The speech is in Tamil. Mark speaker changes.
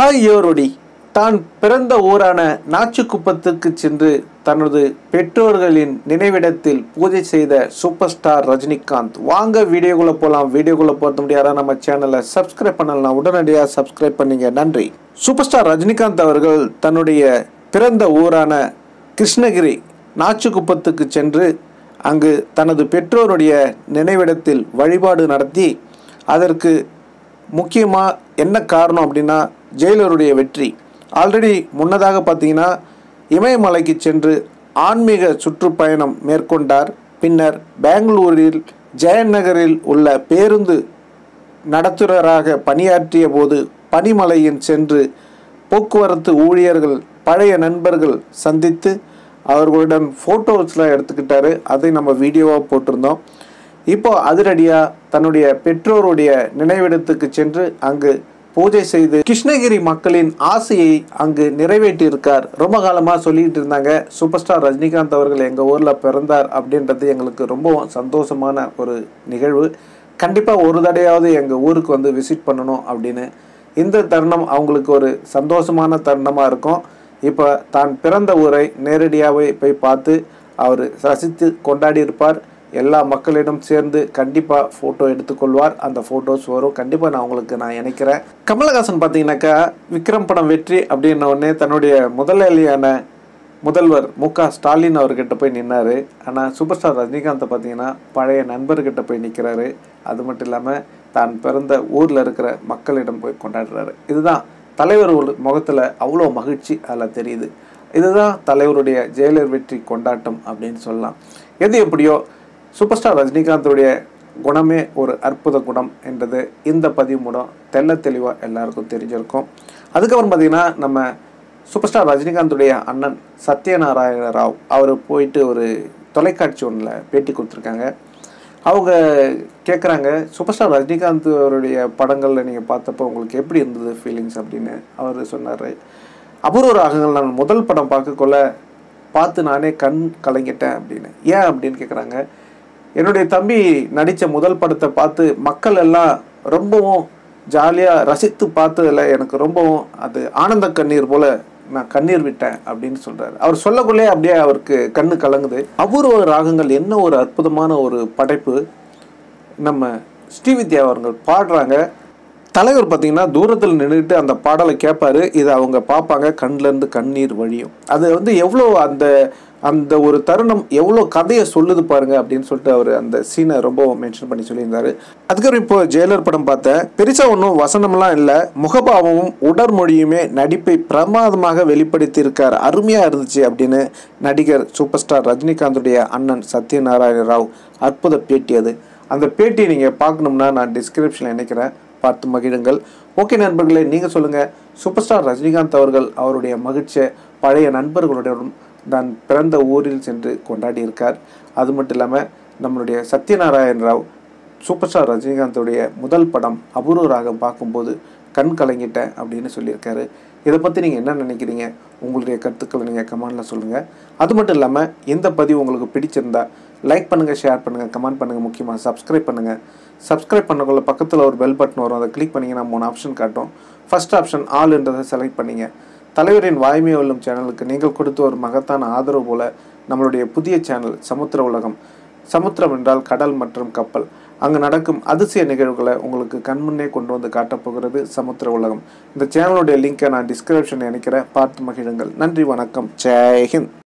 Speaker 1: தாயோரொடி தான் பிறந்த ஊரான நாச்சுக்குப்பத்துக்கு சென்று தனது பெற்றோர்களின் நினைவிடத்தில் பூஜை செய்த சூப்பர் ஸ்டார் ரஜினிகாந்த் வாங்க வீடியோக்குள்ளே போகலாம் வீடியோக்குள்ளே போகிறது முடியாதா நம்ம சேனலை சப்ஸ்கிரைப் பண்ணலாம் உடனடியாக சப்ஸ்கிரைப் பண்ணீங்க நன்றி சூப்பர் ஸ்டார் ரஜினிகாந்த் அவர்கள் தன்னுடைய பிறந்த ஊரான கிருஷ்ணகிரி நாச்சுக்குப்பத்துக்கு சென்று அங்கு தனது பெற்றோருடைய நினைவிடத்தில் வழிபாடு நடத்தி அதற்கு முக்கியமாக என்ன காரணம் அப்படின்னா ஜெயிலருடைய வெற்றி ஆல்ரெடி முன்னதாக பார்த்தீங்கன்னா இமயமலைக்கு சென்று ஆன்மீக சுற்றுப்பயணம் மேற்கொண்டார் பின்னர் பெங்களூரில் ஜெயநகரில் உள்ள பேருந்து நடத்துனராக பணியாற்றிய போது பனிமலையில் சென்று போக்குவரத்து ஊழியர்கள் பழைய நண்பர்கள் சந்தித்து அவர்களுடன் ஃபோட்டோஸ்லாம் எடுத்துக்கிட்டாரு அதை நம்ம வீடியோவாக போட்டிருந்தோம் இப்போ அதிரடியாக தன்னுடைய பெற்றோருடைய நினைவிடத்துக்கு சென்று அங்கு பூஜை செய்து கிருஷ்ணகிரி மக்களின் ஆசையை அங்கு நிறைவேற்றியிருக்கார் ரொம்ப காலமாக சொல்லிக்கிட்டு இருந்தாங்க சூப்பர் ஸ்டார் ரஜினிகாந்த் அவர்கள் எங்கள் ஊரில் பிறந்தார் அப்படின்றது எங்களுக்கு ரொம்ப சந்தோஷமான ஒரு நிகழ்வு கண்டிப்பாக ஒரு தடையாவது எங்கள் ஊருக்கு வந்து விசிட் பண்ணணும் அப்படின்னு இந்த தருணம் அவங்களுக்கு ஒரு சந்தோஷமான தருணமாக இருக்கும் இப்போ தான் பிறந்த ஊரை நேரடியாகவே போய் பார்த்து அவர் ரசித்து கொண்டாடி இருப்பார் எல்லா மக்களிடம் சேர்ந்து கண்டிப்பாக ஃபோட்டோ எடுத்துக்கொள்வார் அந்த ஃபோட்டோஸ் வரும் கண்டிப்பாக நான் உங்களுக்கு நான் இணைக்கிறேன் கமலஹாசன் பார்த்தீங்கன்னாக்கா விக்ரம் படம் வெற்றி அப்படின்ன உடனே தன்னுடைய முதலாளியான முதல்வர் மு க ஸ்டாலின் அவர்கிட்ட போய் நின்னார் ஆனால் சூப்பர் ஸ்டார் ரஜினிகாந்தை பார்த்தீங்கன்னா பழைய நண்பர்கிட்ட போய் நிற்கிறாரு அது மட்டும் இல்லாமல் தான் பிறந்த ஊரில் இருக்கிற மக்களிடம் போய் கொண்டாடுறாரு இதுதான் தலைவர் ஒரு முகத்தில் அவ்வளோ மகிழ்ச்சி அதில் தெரியுது இதுதான் தலைவருடைய ஜெயலர் வெற்றி கொண்டாட்டம் அப்படின்னு சொல்லலாம் எது எப்படியோ சூப்பர் ஸ்டார் ரஜினிகாந்தோடைய குணமே ஒரு அற்புத குணம் என்றது இந்த பதிவு மூலம் தெள்ள தெளிவாக எல்லாருக்கும் தெரிஞ்சிருக்கும் அதுக்கப்புறம் பார்த்திங்கன்னா நம்ம சூப்பர் ஸ்டார் ரஜினிகாந்துடைய அண்ணன் சத்யநாராயண ராவ் அவர் போயிட்டு ஒரு தொலைக்காட்சி ஒன்றில் பேட்டி கொடுத்துருக்காங்க அவங்க கேட்குறாங்க சூப்பர் ஸ்டார் ரஜினிகாந்த் அவருடைய படங்களில் நீங்கள் பார்த்தப்போ உங்களுக்கு எப்படி இருந்தது ஃபீலிங்ஸ் அப்படின்னு அவர் சொன்னார் அபூர்வ ராகங்கள் நான் முதல் படம் பார்க்கக்குள்ள பார்த்து நானே கண் கலங்கிட்டேன் அப்படின்னு ஏன் அப்படின்னு கேட்குறாங்க என்னுடைய தம்பி நடித்த முதல் படத்தை பார்த்து மக்கள் எல்லாம் ரொம்பவும் ஜாலியாக ரசித்து பார்த்ததில் எனக்கு ரொம்பவும் அது ஆனந்த கண்ணீர் போல் நான் கண்ணீர் விட்டேன் அப்படின்னு சொல்கிறாரு அவர் சொல்லக்குள்ளே அப்படியே அவருக்கு கண்ணு கலங்குது அபூர்வ ராகங்கள் என்ன ஒரு அற்புதமான ஒரு படைப்பு நம்ம ஸ்ரீவித்யா அவர்கள் பாடுறாங்க தலைவர் பார்த்தீங்கன்னா தூரத்தில் நின்றுட்டு அந்த பாடலை கேட்பாரு இதை அவங்க பார்ப்பாங்க கண்ணிலேருந்து கண்ணீர் வழியும் அது வந்து எவ்வளோ அந்த அந்த ஒரு தருணம் எவ்வளோ கதையை சொல்லுது பாருங்க அப்படின்னு சொல்லிட்டு அவர் அந்த சீனை ரொம்ப மென்ஷன் பண்ணி சொல்லியிருந்தாரு அதுக்கப்புறம் இப்போ ஜெயலர் படம் பார்த்தேன் பெருசாக ஒன்றும் வசனம்லாம் இல்லை முகபாவமும் உடற்மொழியுமே நடிப்பை பிரமாதமாக வெளிப்படுத்தி இருக்கார் அருமையாக இருந்துச்சு அப்படின்னு நடிகர் சூப்பர் ஸ்டார் ரஜினிகாந்துடைய அண்ணன் சத்யநாராயண ராவ் அற்புத பேட்டி அது அந்த பேட்டியை நீங்கள் பார்க்கணும்னா நான் டிஸ்கிரிப்ஷனில் நினைக்கிறேன் பார்த்து மகிழுங்கள் ஓகே நண்பர்களே நீங்கள் சொல்லுங்கள் சூப்பர் ஸ்டார் ரஜினிகாந்த் அவர்கள் அவருடைய மகிழ்ச்சியை பழைய நண்பர்களுடன் நான் பிறந்த ஊரில் சென்று கொண்டாடி இருக்கார் அது மட்டும் இல்லாமல் நம்மளுடைய சத்யநாராயண ராவ் சூப்பர் ஸ்டார் ரஜினிகாந்தோடைய முதல் படம் அபூர்வ ராகம் பார்க்கும்போது கண் கலங்கிட்டேன் அப்படின்னு சொல்லியிருக்காரு இதை பற்றி நீங்கள் என்ன நினைக்கிறீங்க உங்களுடைய கருத்துக்களை நீங்கள் கமெண்டில் சொல்லுங்கள் அது மட்டும் இல்லாமல் இந்த பதிவு உங்களுக்கு பிடிச்சிருந்தா லைக் பண்ணுங்கள் ஷேர் பண்ணுங்கள் கமெண்ட் பண்ணுங்கள் முக்கியமாக சப்ஸ்கிரைப் பண்ணுங்கள் சப்ஸ்கிரைப் பண்ணக்குள்ள பக்கத்தில் ஒரு பெல் பட்டன் வரும் அதை கிளிக் பண்ணிங்கன்னா மூணு ஆப்ஷன் காட்டும் ஃபர்ஸ்ட் ஆப்ஷன் ஆல் என்றதை செலக்ட் பண்ணிங்க தலைவரின் வாய்மை வெல்லும் சேனலுக்கு நீங்கள் கொடுத்த ஒரு மகத்தான ஆதரவு போல நம்மளுடைய புதிய சேனல் சமுத்திர உலகம் சமுத்திரம் என்றால் கடல் மற்றும் கப்பல் அங்கு நடக்கும் அதிசய நிகழ்வுகளை உங்களுக்கு கண்முன்னே கொண்டு வந்து காட்டப்போகிறது சமுத்திர உலகம் இந்த சேனலுடைய லிங்கை நான் டிஸ்கிரிப்ஷன் நினைக்கிறேன் பார்த்து மகிழுங்கள் நன்றி வணக்கம் ஜெய்ஹிந்த்